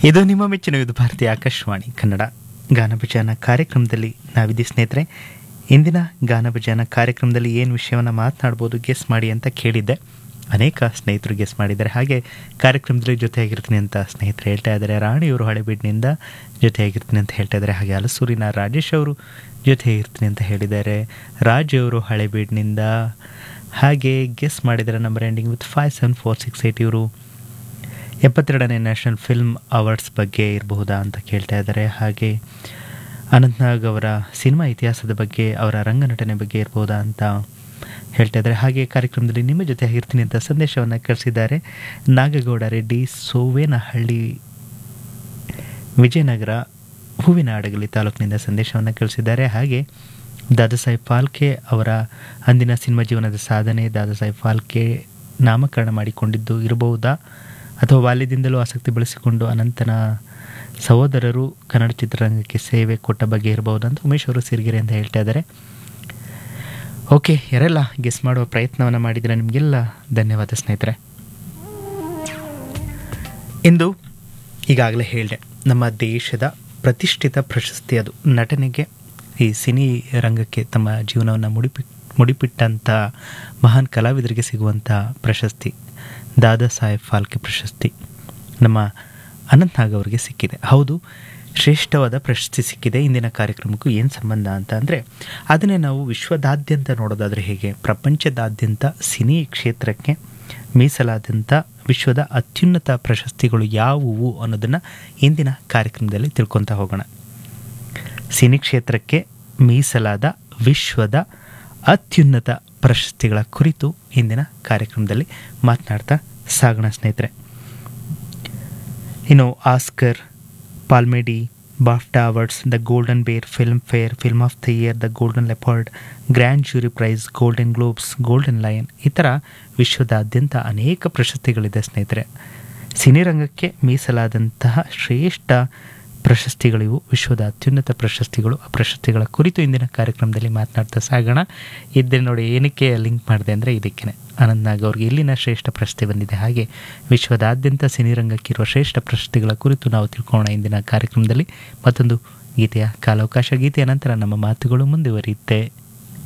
ಇದು ನಿಮ್ಮ ಮೆಚ್ಚಿನ ಇದು ಭಾರತೀಯ ಆಕಾಶವಾಣಿ ಕನ್ನಡ ಗಾನಭಜಾನ ಕಾರ್ಯಕ್ರಮದಲ್ಲಿ ನಾವಿದ್ದೀವಿ ಸ್ನೇಹಿತರೆ ಇಂದಿನ ಗಾನಭಜಾನ ಕಾರ್ಯಕ್ರಮದಲ್ಲಿ ಏನು ವಿಷಯವನ್ನು ಮಾತನಾಡ್ಬೋದು ಗೆಸ್ ಮಾಡಿ ಅಂತ ಕೇಳಿದ್ದೆ ಅನೇಕ ಸ್ನೇಹಿತರು ಗೆಸ್ ಮಾಡಿದ್ದಾರೆ ಹಾಗೆ ಕಾರ್ಯಕ್ರಮದಲ್ಲಿ ಜೊತೆಯಾಗಿರ್ತೀನಿ ಅಂತ ಸ್ನೇಹಿತರು ಹೇಳ್ತಾ ಇದ್ದಾರೆ ರಾಣಿಯವರು ಹಳೆಬೀಡಿನಿಂದ ಜೊತೆಯಾಗಿರ್ತೀನಿ ಅಂತ ಹೇಳ್ತಾ ಇದ್ದಾರೆ ಹಾಗೆ ಹಲಸೂರಿನ ರಾಜೇಶ್ ಅವರು ಜೊತೆಯಾಗಿರ್ತೀನಿ ಅಂತ ಹೇಳಿದ್ದಾರೆ ರಾಜ್ ಅವರು ಹಳೆಬೀಡಿನಿಂದ ಹಾಗೆ ಗೆಸ್ ಮಾಡಿದ್ದಾರೆ number ending with five seven four six eight ಇವರು ಎಪ್ಪತ್ತೆರಡನೇ ನ್ಯಾಷನಲ್ ಫಿಲ್ಮ್ ಅವಾರ್ಡ್ಸ್ ಬಗ್ಗೆ ಇರಬಹುದಾ ಅಂತ ಕೇಳ್ತಾ ಇದ್ದಾರೆ ಹಾಗೆ ಅನಂತ್ನಾಗ್ ಅವರ ಸಿನಿಮಾ ಇತಿಹಾಸದ ಬಗ್ಗೆ ಅವರ ರಂಗನಟನೆ ಬಗ್ಗೆ ಇರಬಹುದಾ ಅಂತ ಹೇಳ್ತಾ ಇದ್ದಾರೆ ಹಾಗೆ ಕಾರ್ಯಕ್ರಮದಲ್ಲಿ ನಿಮ್ಮ ಜೊತೆ ಆಗಿರ್ತೀನಿ ಅಂತ ಸಂದೇಶವನ್ನು ಕಳಿಸಿದ್ದಾರೆ ನಾಗಗೌಡ ರೆಡ್ಡಿ ಸೋವೇನಹಳ್ಳಿ ವಿಜಯನಗರ ಹೂವಿನ ಹಡಗಲಿ ತಾಲೂಕಿನಿಂದ ಸಂದೇಶವನ್ನು ಕಳಿಸಿದ್ದಾರೆ ಹಾಗೆ ದಾದಾ ಸಾಹೇಬ್ ಫಾಲ್ಕೆ ಅವರ ಅಂದಿನ ಸಿನಿಮಾ ಜೀವನದ ಸಾಧನೆ ದಾದಾ ಸಾಹೇಬ್ ಫಾಲ್ಕೆ ನಾಮಕರಣ ಮಾಡಿಕೊಂಡಿದ್ದು ಇರಬಹುದಾ ಅಥವಾ ಬಾಲ್ಯದಿಂದಲೂ ಆಸಕ್ತಿ ಬೆಳೆಸಿಕೊಂಡು ಅನಂತನ ಸಹೋದರರು ಕನ್ನಡ ಚಿತ್ರರಂಗಕ್ಕೆ ಸೇವೆ ಕೊಟ್ಟ ಬಗ್ಗೆ ಇರಬಹುದು ಅಂತ ಉಮೇಶ್ ಅವರು ಸಿರಿಗೆರೆ ಅಂತ ಹೇಳ್ತಾ ಇದ್ದಾರೆ ಓಕೆ ಯಾರೆಲ್ಲ ಗೆಸ್ ಮಾಡುವ ಪ್ರಯತ್ನವನ್ನು ಮಾಡಿದರೆ ನಿಮಗೆಲ್ಲ ಧನ್ಯವಾದ ಸ್ನೇಹಿತರೆ ಇಂದು ಈಗಾಗಲೇ ಹೇಳಿದೆ ನಮ್ಮ ದೇಶದ ಪ್ರತಿಷ್ಠಿತ ಪ್ರಶಸ್ತಿ ಅದು ನಟನೆಗೆ ಈ ಸಿನಿ ರಂಗಕ್ಕೆ ತಮ್ಮ ಜೀವನವನ್ನು ಮುಡಿಪಿ ಮುಡಿಪಿಟ್ಟಂಥ ಮಹಾನ್ ಕಲಾವಿದರಿಗೆ ಸಿಗುವಂಥ ಪ್ರಶಸ್ತಿ ದಾದಾ ಸಾಹೇಬ್ ಫಾಲ್ಕೆ ಪ್ರಶಸ್ತಿ ನಮ್ಮ ಅನಂತ್ನಾಗ್ ಅವರಿಗೆ ಸಿಕ್ಕಿದೆ ಹೌದು ಶ್ರೇಷ್ಠವಾದ ಪ್ರಶಸ್ತಿ ಸಿಕ್ಕಿದೆ ಇಂದಿನ ಕಾರ್ಯಕ್ರಮಕ್ಕೂ ಏನು ಸಂಬಂಧ ಅಂತ ಅಂದರೆ ಅದನ್ನೇ ನಾವು ವಿಶ್ವದಾದ್ಯಂತ ನೋಡೋದಾದರೆ ಹೇಗೆ ಪ್ರಪಂಚದಾದ್ಯಂತ ಸಿನಿ ಕ್ಷೇತ್ರಕ್ಕೆ ಮೀಸಲಾದಂಥ ವಿಶ್ವದ ಅತ್ಯುನ್ನತ ಪ್ರಶಸ್ತಿಗಳು ಯಾವುವು ಅನ್ನೋದನ್ನು ಇಂದಿನ ಕಾರ್ಯಕ್ರಮದಲ್ಲಿ ತಿಳ್ಕೊತಾ ಹೋಗೋಣ ಸಿನಿ ಕ್ಷೇತ್ರಕ್ಕೆ ಮೀಸಲಾದ ವಿಶ್ವದ ಅತ್ಯುನ್ನತ ಪ್ರಶಸ್ತಿಗಳ ಕುರಿತು ಇಂದಿನ ಕಾರ್ಯಕ್ರಮದಲ್ಲಿ ಮಾತನಾಡ್ತಾ ಸಾಗೋಣ ಸ್ನೇಹಿತರೆ ಇನ್ನು Oscar Palme d'Or BAFTA awards the golden bear Filmfare film of the year the golden leopard grand jury prize golden globes golden lion ಈ ಥರ ವಿಶ್ವದಾದ್ಯಂತ ಅನೇಕ ಪ್ರಶಸ್ತಿಗಳಿದೆ ಸ್ನೇಹಿತರೆ ಸಿನಿರಂಗಕ್ಕೆ ಮೀಸಲಾದಂತಹ ಶ್ರೇಷ್ಠ ಪ್ರಶಸ್ತಿಗಳಿವು ವಿಶ್ವದ ಅತ್ಯುನ್ನತ ಪ್ರಶಸ್ತಿಗಳು ಆ ಪ್ರಶಸ್ತಿಗಳ ಕುರಿತು ಇಂದಿನ ಕಾರ್ಯಕ್ರಮದಲ್ಲಿ ಮಾತನಾಡ್ತಾ ಸಾಗೋಣ ಇದ್ದರೆ ನೋಡಿ ಏನಕ್ಕೆ ಲಿಂಕ್ ಮಾಡಿದೆ ಅಂದರೆ ಇದಕ್ಕೆ ಅನಂತ್ನಾಗ್ ಅವ್ರಿಗೆ ಇಲ್ಲಿನ ಶ್ರೇಷ್ಠ ಪ್ರಶಸ್ತಿ ಬಂದಿದೆ ಹಾಗೆ ವಿಶ್ವದಾದ್ಯಂತ ಸಿನಿರಂಗಕ್ಕಿರುವ ಶ್ರೇಷ್ಠ ಪ್ರಶಸ್ತಿಗಳ ಕುರಿತು ನಾವು ತಿಳ್ಕೊಳ್ಳೋಣ ಇಂದಿನ ಕಾರ್ಯಕ್ರಮದಲ್ಲಿ ಮತ್ತೊಂದು ಗೀತೆಯ ಕಾಲಾವಕಾಶ ಗೀತೆಯ ನಂತರ ನಮ್ಮ ಮಾತುಗಳು ಮುಂದುವರಿಯುತ್ತೆ